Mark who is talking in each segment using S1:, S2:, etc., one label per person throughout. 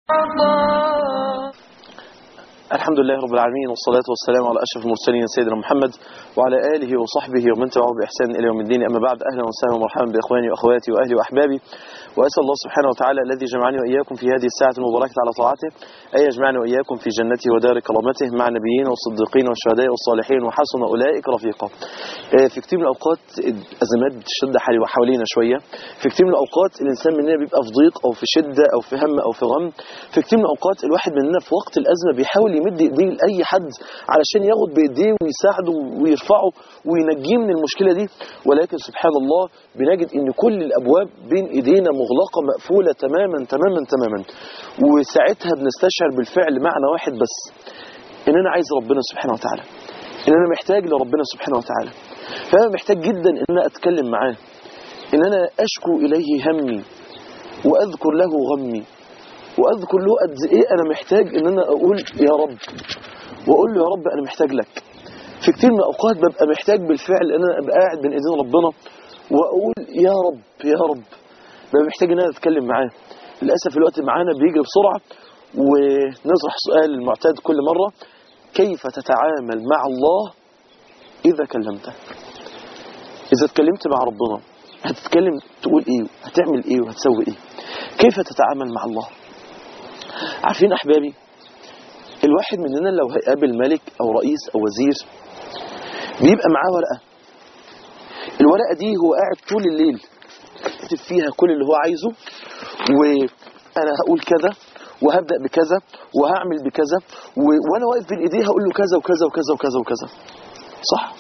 S1: الحمد لله رب العالمين والصلاة والسلام على أشرف المرسلين سيدنا محمد وعلى آله وصحبه ومن تبعه بإحسان إلى يوم الدين أما بعد أهلا وسهلا ومرحبا بإخواني وأخواتي وأهلي وأحبابي وأسأل الله سبحانه وتعالى الذي جمعني وإياكم في هذه الساعة المباركة على طاعته أن يجمعني وإياكم في جنته ودار كرامته مع النبيين والصديقين والشهداء والصالحين وحسن أولئك رفيقا آه، في كتير من الأوقات أزمات بتشد حالي وحوالينا شوية في كتير من الأوقات الإنسان مننا بيبقى في ضيق أو في شدة أو في هم أو في غم في كتير من الأوقات الواحد مننا في وقت الأزمة بيحاول يمد إيديه لأي حد علشان ياخد بإيديه ويساعده ويرفعه وينجيه من المشكلة دي ولكن سبحان الله بنجد إن كل الأبواب بين إيدينا مغلقة مقفولة تماما تماما تماما وساعتها بنستشعر بالفعل معنى واحد بس إن أنا عايز ربنا سبحانه وتعالى إن أنا محتاج لربنا سبحانه وتعالى فأنا محتاج جدا إن أنا أتكلم معاه إن أنا أشكو إليه همي وأذكر له غمي واذكر له قد ايه انا محتاج ان انا اقول يا رب واقول له يا رب انا محتاج لك في كتير من الاوقات ببقى محتاج بالفعل ان انا ابقى قاعد بين ايدين ربنا واقول يا رب يا رب ببقى محتاج ان انا اتكلم معاه للاسف الوقت معانا بيجري بسرعه ونطرح سؤال المعتاد كل مره كيف تتعامل مع الله اذا كلمته اذا اتكلمت مع ربنا هتتكلم تقول ايه هتعمل ايه وهتسوي ايه كيف تتعامل مع الله عارفين احبابي الواحد مننا لو هيقابل ملك او رئيس او وزير بيبقى معاه ورقه الورقه دي هو قاعد طول الليل يكتب فيها كل اللي هو عايزه وانا هقول كذا وهبدا بكذا وهعمل بكذا و... وانا واقف بين ايديه هقول له كذا وكذا وكذا وكذا وكذا صح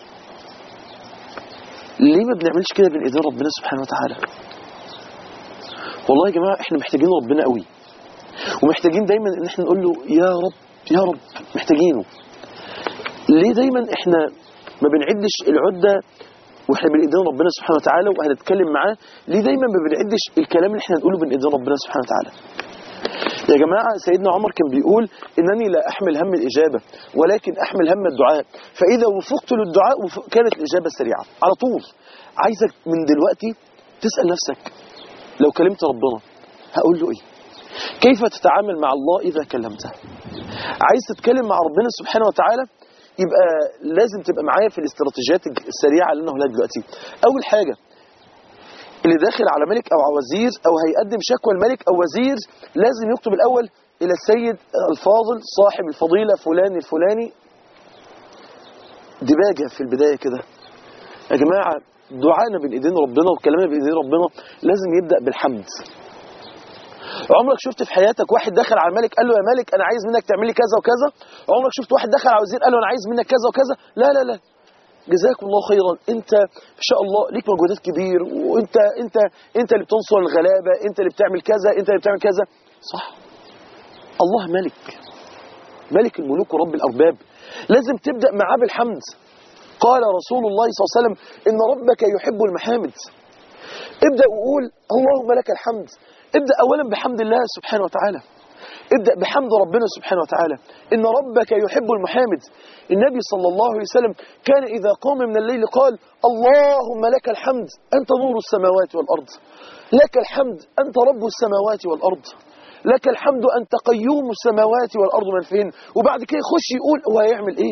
S1: ليه ما بنعملش كده بين ايدين ربنا سبحانه وتعالى والله يا جماعه احنا محتاجين ربنا قوي ومحتاجين دايما ان احنا نقول له يا رب يا رب محتاجينه ليه دايما احنا ما بنعدش العده واحنا بين ايدين ربنا سبحانه وتعالى وهنتكلم معاه ليه دايما ما بنعدش الكلام اللي احنا هنقوله بين ايدين ربنا سبحانه وتعالى يا جماعة سيدنا عمر كان بيقول إنني لا أحمل هم الإجابة ولكن أحمل هم الدعاء فإذا وفقت للدعاء وف- كانت الإجابة سريعة على طول عايزك من دلوقتي تسأل نفسك لو كلمت ربنا هقول له إيه كيف تتعامل مع الله إذا كلمته عايز تتكلم مع ربنا سبحانه وتعالى يبقى لازم تبقى معايا في الاستراتيجيات السريعة اللي أنا هقولها دلوقتي أول حاجة اللي داخل على ملك او على وزير او هيقدم شكوى الملك او وزير لازم يكتب الاول الى السيد الفاضل صاحب الفضيله فلان الفلاني دباجه في البدايه كده يا جماعه دعائنا بين ايدين ربنا وكلامنا بين ايدين ربنا لازم يبدا بالحمد عمرك شفت في حياتك واحد دخل على الملك قال له يا ملك انا عايز منك تعمل لي كذا وكذا عمرك شفت واحد دخل على وزير قال له انا عايز منك كذا وكذا لا لا لا جزاكم الله خيرا انت ان شاء الله ليك مجهودات كبير وانت انت انت اللي بتنصر الغلابه انت اللي بتعمل كذا انت اللي بتعمل كذا صح الله ملك ملك الملوك ورب الارباب لازم تبدا معاه بالحمد قال رسول الله صلى الله عليه وسلم ان ربك يحب المحامد ابدا وقول اللهم لك الحمد ابدا اولا بحمد الله سبحانه وتعالى ابدأ بحمد ربنا سبحانه وتعالى إن ربك يحب المحامد النبي صلى الله عليه وسلم كان إذا قام من الليل قال اللهم لك الحمد أنت نور السماوات والأرض لك الحمد أنت رب السماوات والأرض لك الحمد أنت قيوم السماوات والأرض من فين وبعد كده يخش يقول هو هيعمل إيه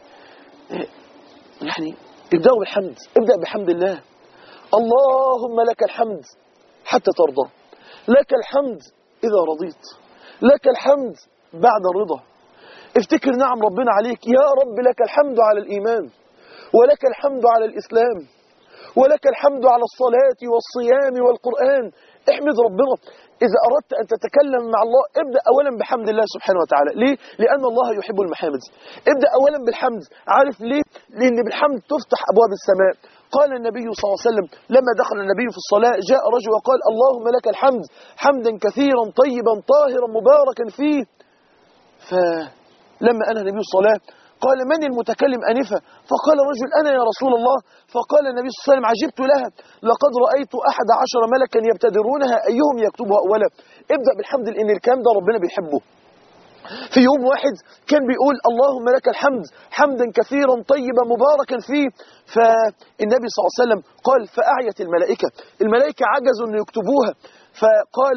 S1: يعني ابدأوا بالحمد ابدأ بحمد الله اللهم لك الحمد حتى ترضى لك الحمد إذا رضيت لك الحمد بعد الرضا افتكر نعم ربنا عليك يا رب لك الحمد على الإيمان ولك الحمد على الإسلام ولك الحمد على الصلاة والصيام والقرآن احمد ربنا إذا أردت أن تتكلم مع الله ابدأ أولا بحمد الله سبحانه وتعالى ليه؟ لأن الله يحب المحامد ابدأ أولا بالحمد عارف ليه؟ لأن بالحمد تفتح أبواب السماء قال النبي صلى الله عليه وسلم لما دخل النبي في الصلاة جاء رجل وقال اللهم لك الحمد حمدا كثيرا طيبا طاهرا مباركا فيه فلما أنهى النبي الصلاة قال من المتكلم أنفا فقال الرجل أنا يا رسول الله فقال النبي صلى الله عليه وسلم عجبت لها لقد رأيت أحد عشر ملكا يبتدرونها أيهم يكتبها أولا ابدأ بالحمد لأن الكلام ده ربنا بيحبه في يوم واحد كان بيقول اللهم لك الحمد حمدا كثيرا طيبا مباركا فيه فالنبي صلى الله عليه وسلم قال فأعيت الملائكة الملائكة عجزوا أن يكتبوها فقال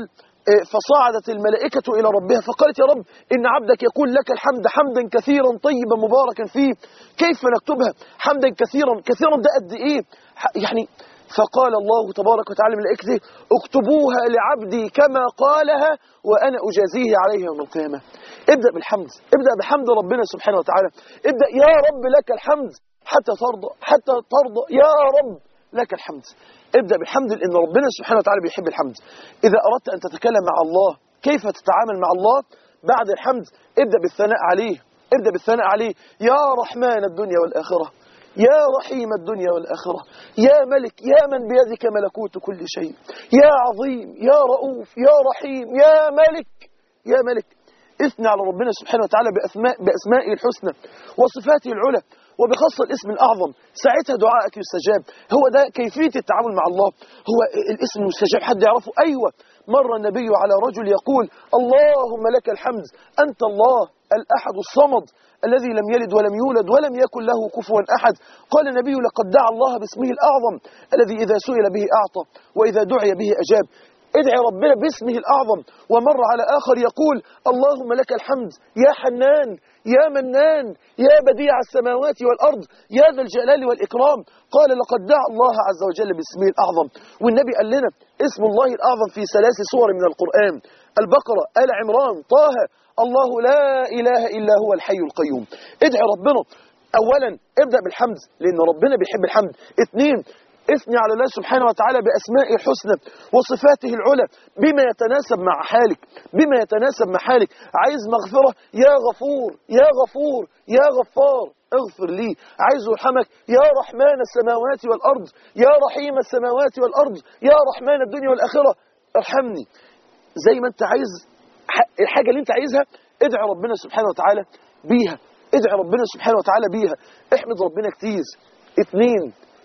S1: إيه، فصعدت الملائكة إلى ربها فقالت يا رب إن عبدك يقول لك الحمد حمدا كثيرا طيبا مباركا فيه كيف نكتبها حمدا كثيرا كثيرا ده قد إيه ح- يعني فقال الله تبارك وتعالى من ملائكته اكتبوها لعبدي كما قالها وأنا أجازيه عليها يوم القيامة ابدأ بالحمد ابدأ بحمد ربنا سبحانه وتعالى ابدأ يا رب لك الحمد حتى ترضى حتى ترضى يا رب لك الحمد ابدأ بالحمد لأن ربنا سبحانه وتعالى بيحب الحمد إذا أردت أن تتكلم مع الله كيف تتعامل مع الله بعد الحمد ابدأ بالثناء عليه ابدأ بالثناء عليه يا رحمن الدنيا والآخرة يا رحيم الدنيا والآخرة يا ملك يا من بيدك ملكوت كل شيء يا عظيم يا رؤوف يا رحيم يا ملك يا ملك اثنى على ربنا سبحانه وتعالى بأسماء بأسمائه الحسنى وصفاته العلى وبخاصة الاسم الأعظم ساعتها دعائك يستجاب هو ده كيفية التعامل مع الله هو الاسم المستجاب حد يعرفه أيوة مر النبي على رجل يقول اللهم لك الحمد أنت الله الأحد الصمد الذي لم يلد ولم يولد ولم يكن له كفوا أحد قال النبي لقد دعا الله باسمه الأعظم الذي إذا سئل به أعطى وإذا دعي به أجاب ادعي ربنا باسمه الأعظم ومر على آخر يقول اللهم لك الحمد يا حنان يا منان يا بديع السماوات والأرض يا ذا الجلال والإكرام قال لقد دعا الله عز وجل باسمه الأعظم والنبي قال لنا اسم الله الأعظم في ثلاث سور من القرآن البقرة آل عمران طه الله لا إله إلا هو الحي القيوم ادعي ربنا أولا ابدأ بالحمد لأن ربنا بيحب الحمد اثنين اثني على الله سبحانه وتعالى بأسمائه الحسنى وصفاته العلى بما يتناسب مع حالك بما يتناسب مع حالك عايز مغفرة يا غفور يا غفور يا غفار اغفر لي عايز يرحمك يا رحمن السماوات والأرض يا رحيم السماوات والأرض يا رحمن الدنيا والآخرة ارحمني زي ما انت عايز ح- الحاجة اللي انت عايزها ادعي ربنا سبحانه وتعالى بيها ادعي ربنا سبحانه وتعالى بيها احمد ربنا كتير اتنين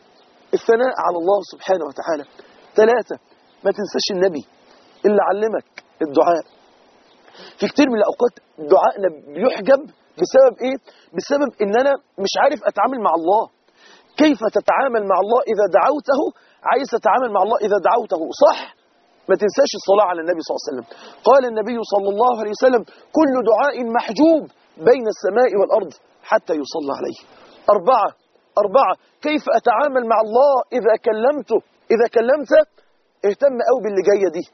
S1: الثناء على الله سبحانه وتعالى ثلاثة ما تنساش النبي اللي علمك الدعاء في كتير من الأوقات دعائنا بيحجب بسبب إيه؟ بسبب إن أنا مش عارف أتعامل مع الله كيف تتعامل مع الله إذا دعوته عايز تتعامل مع الله إذا دعوته صح ما تنساش الصلاة على النبي صلى الله عليه وسلم قال النبي صلى الله عليه وسلم كل دعاء محجوب بين السماء والأرض حتى يصلى عليه أربعة أربعة كيف أتعامل مع الله إذا كلمته إذا كلمت اهتم قوي باللي جاية دي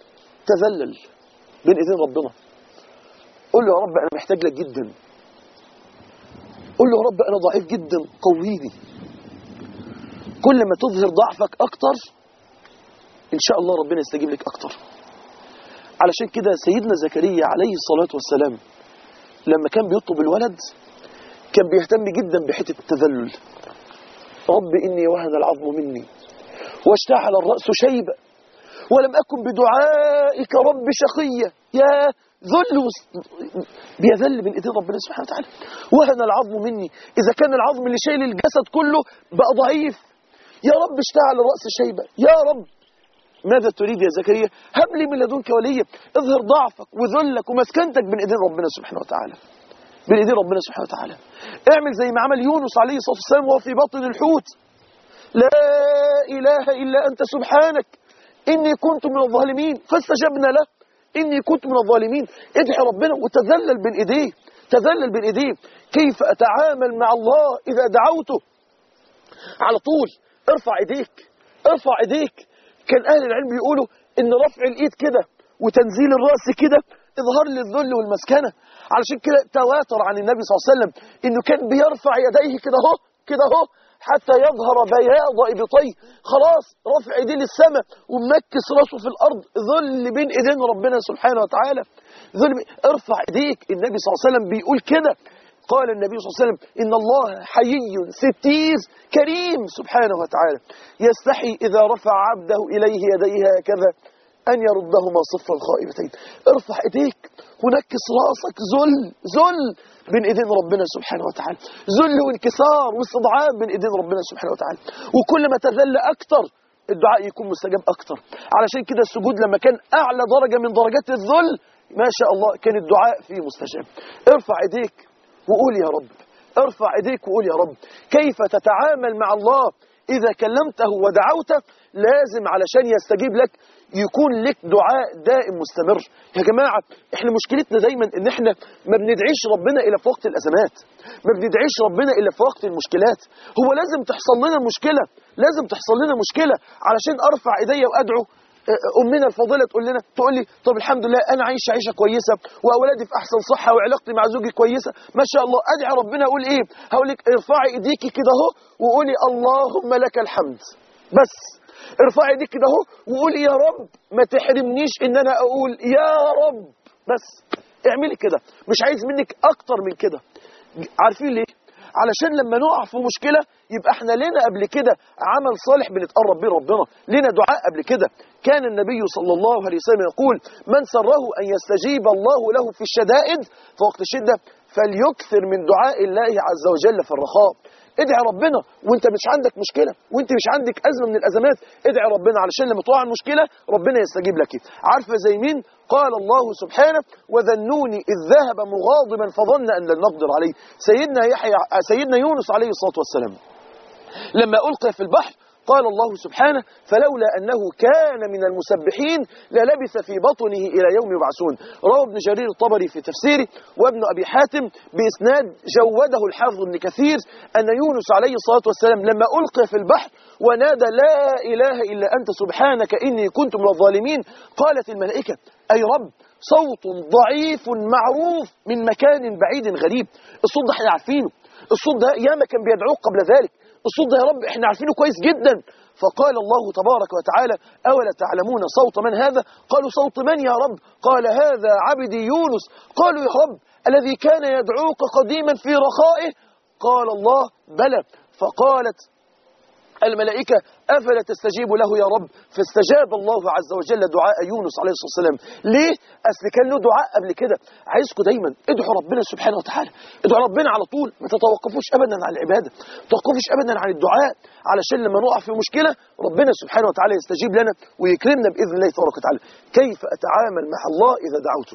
S1: تذلل بين ايدين ربنا قول له يا رب انا محتاج لك جدا قول له يا رب انا ضعيف جدا قويني كل ما تظهر ضعفك اكتر ان شاء الله ربنا يستجيب لك اكتر علشان كده سيدنا زكريا عليه الصلاة والسلام لما كان بيطلب الولد كان بيهتم جدا بحتة التذلل رب إني وهن العظم مني واشتعل الرأس شيبا ولم أكن بدعائك رب شقيا يا ذل وس- بيذل من ايدين ربنا سبحانه وتعالى وهن العظم مني إذا كان العظم اللي شايل الجسد كله بقى ضعيف يا رب اشتعل الرأس شيبا يا رب ماذا تريد يا زكريا هب لي من لدنك وليا اظهر ضعفك وذلك ومسكنتك بين ايدين ربنا سبحانه وتعالى بين ايدين ربنا سبحانه وتعالى اعمل زي ما عمل يونس عليه الصلاة والسلام وهو في بطن الحوت لا إله إلا أنت سبحانك إني كنت من الظالمين فاستجبنا له إني كنت من الظالمين ادعي ربنا وتذلل بين إيديه تذلل بين إيديه كيف أتعامل مع الله إذا دعوته على طول ارفع إيديك ارفع إيديك كان أهل العلم يقولوا إن رفع الإيد كده وتنزيل الرأس كده إظهار للذل والمسكنة علشان كده تواتر عن النبي صلى الله عليه وسلم إنه كان بيرفع يديه كده اهو كده اهو حتى يظهر بياض إبطيه خلاص رفع ايديه للسماء ومكس راسه في الأرض ذل بين إيدين ربنا سبحانه وتعالى ذل بين- ارفع ايديك النبي صلى الله عليه وسلم بيقول كده قال النبي صلى الله عليه وسلم إن الله حيي ستير كريم سبحانه وتعالى يستحي إذا رفع عبده إليه يديه هكذا أن يردهما صفا خائبتين ارفع ايديك ونكس راسك ذل ذل بين ايدين ربنا سبحانه وتعالى ذل وانكسار واستضعاف بين ايدين ربنا سبحانه وتعالى وكل ما تذل اكتر الدعاء يكون مستجاب اكتر علشان كده السجود لما كان اعلى درجه من درجات الذل ما شاء الله كان الدعاء فيه مستجاب ارفع ايديك وقول يا رب ارفع ايديك وقول يا رب كيف تتعامل مع الله إذا كلمته ودعوته لازم علشان يستجيب لك يكون لك دعاء دائم مستمر يا جماعة احنا مشكلتنا دايما ان احنا ما بندعيش ربنا الا في وقت الازمات ما بندعيش ربنا الا في وقت المشكلات هو لازم تحصل لنا مشكلة لازم تحصل لنا مشكلة علشان ارفع ايديا وادعو امنا الفاضله تقول لنا تقول لي طب الحمد لله انا عايشه عيشه كويسه واولادي في احسن صحه وعلاقتي مع زوجي كويسه ما شاء الله ادعي ربنا اقول ايه هقول لك ارفعي ايديكي كده اهو وقولي اللهم لك الحمد بس ارفعي ايديك كده اهو وقولي يا رب ما تحرمنيش ان انا اقول يا رب بس اعملي كده مش عايز منك اكتر من كده عارفين ليه علشان لما نقع في مشكلة يبقى احنا لنا قبل كده عمل صالح بنتقرب بيه ربنا لنا دعاء قبل كده كان النبي صلى الله عليه وسلم يقول من سره أن يستجيب الله له في الشدائد في وقت الشدة فليكثر من دعاء الله عز وجل في الرخاء ادعي ربنا وانت مش عندك مشكلة وانت مش عندك أزمة من الأزمات ادعي ربنا علشان لما تقع المشكلة ربنا يستجيب لك عارفة زي مين قال الله سبحانه وذنوني إذ ذهب مغاضبا فظن أن لن نقدر عليه سيدنا يحيى سيدنا يونس عليه الصلاة والسلام لما ألقي في البحر قال الله سبحانه فلولا أنه كان من المسبحين للبث في بطنه إلى يوم يبعثون روى ابن جرير الطبري في تفسيره وابن أبي حاتم بإسناد جوده الحافظ ابن كثير أن يونس عليه الصلاة والسلام لما ألقي في البحر ونادى لا إله إلا أنت سبحانك إني كنت من الظالمين قالت الملائكة أي رب صوت ضعيف معروف من مكان بعيد غريب الصوت ده احنا عارفينه الصوت ده ياما كان بيدعوه قبل ذلك الصوت ده يا رب احنا عارفينه كويس جدا فقال الله تبارك وتعالى أولا تعلمون صوت من هذا قالوا صوت من يا رب قال هذا عبدي يونس قالوا يا رب الذي كان يدعوك قديما في رخائه قال الله بلى فقالت الملائكة أفلا تستجيب له يا رب فاستجاب الله عز وجل دعاء يونس عليه الصلاة والسلام ليه؟ أصل كان له دعاء قبل كده عايزكم دايما ادعوا ربنا سبحانه وتعالى ادعوا ربنا على طول ما تتوقفوش أبدا عن العبادة ما تتوقفوش أبدا عن الدعاء علشان لما نقع في مشكلة ربنا سبحانه وتعالى يستجيب لنا ويكرمنا بإذن الله تبارك وتعالى كيف أتعامل مع الله إذا دعوته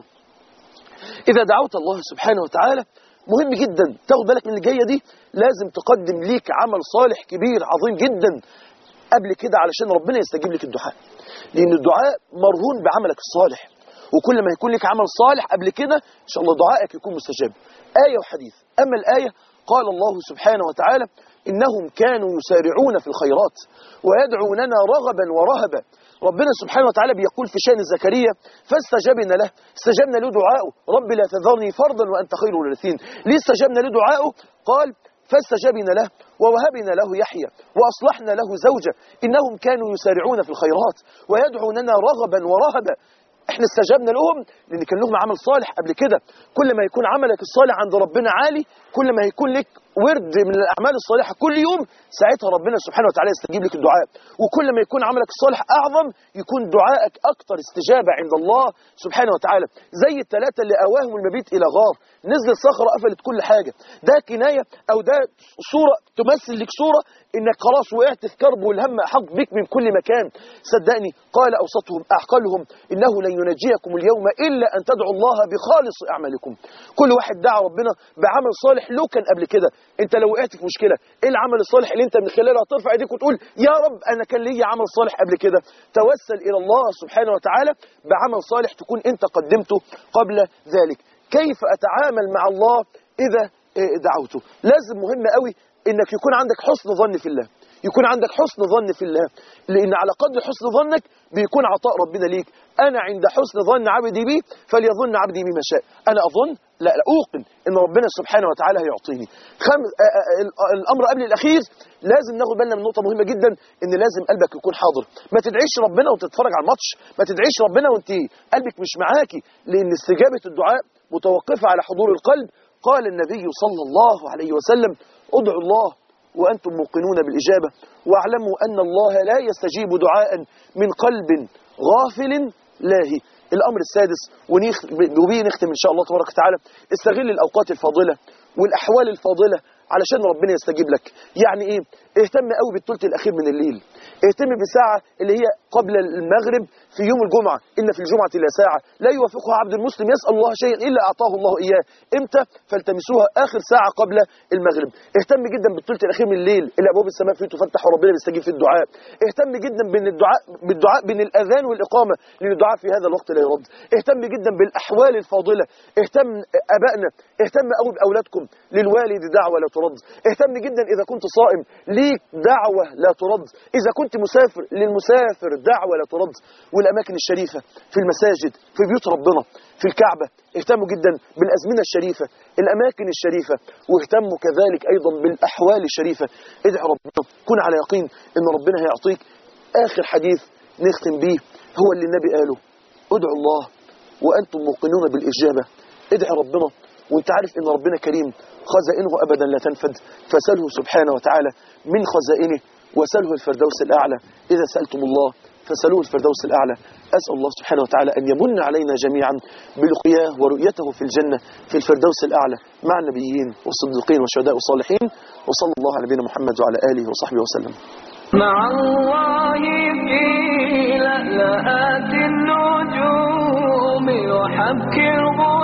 S1: إذا دعوت الله سبحانه وتعالى مهم جدا تاخد بالك من اللي جايه دي لازم تقدم ليك عمل صالح كبير عظيم جدا قبل كده علشان ربنا يستجيب لك الدعاء لان الدعاء مرهون بعملك الصالح وكل ما يكون لك عمل صالح قبل كده ان شاء الله دعائك يكون مستجاب آية وحديث أما الآية قال الله سبحانه وتعالى إنهم كانوا يسارعون في الخيرات ويدعوننا رغبا ورهبا ربنا سبحانه وتعالى بيقول في شأن زكريا فاستجبنا له استجبنا له دعاءه رب لا تذرني فردا وأنت خير الوارثين ليه استجبنا له دعاءه قال فاستجبنا له ووهبنا له يحيى وأصلحنا له زوجة إنهم كانوا يسارعون في الخيرات ويدعوننا رغبا ورهبا احنا استجبنا لهم لان كان لهم عمل صالح قبل كده كل ما يكون عملك الصالح عند ربنا عالي كل ما يكون لك ورد من الاعمال الصالحه كل يوم ساعتها ربنا سبحانه وتعالى يستجيب لك الدعاء وكل ما يكون عملك الصالح اعظم يكون دعائك اكثر استجابه عند الله سبحانه وتعالى زي الثلاثه اللي اواهم المبيت الى غار نزلت صخره قفلت كل حاجه ده كنايه او ده صوره تمثل لك صوره انك خلاص وقعت في كرب والهم احاط بك من كل مكان صدقني قال اوسطهم اعقلهم انه لن ينجيكم اليوم الا ان تدعوا الله بخالص اعمالكم كل واحد دعا ربنا بعمل صالح له كان قبل كده انت لو وقعت في مشكله ايه العمل الصالح اللي انت من خلاله هترفع ايديك وتقول يا رب انا كان لي عمل صالح قبل كده توسل الى الله سبحانه وتعالى بعمل صالح تكون انت قدمته قبل ذلك كيف اتعامل مع الله اذا دعوته لازم مهم قوي انك يكون عندك حسن ظن في الله يكون عندك حسن ظن في الله لان على قدر حسن ظنك بيكون عطاء ربنا ليك انا عند حسن ظن عبدي بي فليظن عبدي بما شاء انا اظن لا, لا اوقن ان ربنا سبحانه وتعالى هيعطيني خم... الامر قبل الاخير لازم ناخد بالنا من نقطه مهمه جدا ان لازم قلبك يكون حاضر ما تدعيش ربنا وانت تتفرج على الماتش ما تدعيش ربنا وانت قلبك مش معاكي لان استجابه الدعاء متوقفه على حضور القلب قال النبي صلى الله عليه وسلم ادعوا الله وأنتم موقنون بالإجابة واعلموا أن الله لا يستجيب دعاء من قلب غافل لاهي الأمر السادس وبيه نختم إن شاء الله تبارك وتعالى استغل الأوقات الفاضلة والأحوال الفاضلة علشان ربنا يستجيب لك يعني إيه اهتم قوي بالثلث الأخير من الليل اهتم بساعة اللي هي قبل المغرب في يوم الجمعة إن في الجمعة لا ساعة لا يوافقها عبد المسلم يسأل الله شيئا إلا أعطاه الله إياه إمتى فالتمسوها آخر ساعة قبل المغرب اهتم جدا بالثلث الأخير من الليل اللي أبواب السماء فيه تفتح وربنا بيستجيب في الدعاء اهتم جدا بين الدعاء بالدعاء بين الأذان والإقامة لأن الدعاء في هذا الوقت لا يرد اهتم جدا بالأحوال الفاضلة اهتم أبائنا اهتم قوي بأولادكم للوالد دعوة لا ترد اهتم جدا إذا كنت صائم ليك دعوة لا ترد إذا كنت مسافر للمسافر دعوة لا ترد والأماكن الشريفة في المساجد في بيوت ربنا في الكعبة اهتموا جدا بالأزمنة الشريفة الأماكن الشريفة واهتموا كذلك أيضا بالأحوال الشريفة ادعي ربنا كن على يقين أن ربنا هيعطيك آخر حديث نختم بيه هو اللي النبي قاله ادعوا الله وأنتم موقنون بالإجابة ادعي ربنا وانت عارف ان ربنا كريم خزائنه ابدا لا تنفد فساله سبحانه وتعالى من خزائنه وسله الفردوس الاعلى اذا سالتم الله فسالوه الفردوس الاعلى اسال الله سبحانه وتعالى ان يمن علينا جميعا بلقياه ورؤيته في الجنه في الفردوس الاعلى مع النبيين والصديقين والشهداء والصالحين وصلى الله على نبينا محمد وعلى اله وصحبه وسلم
S2: مع الله في لألآت النجوم وحبك الغيوم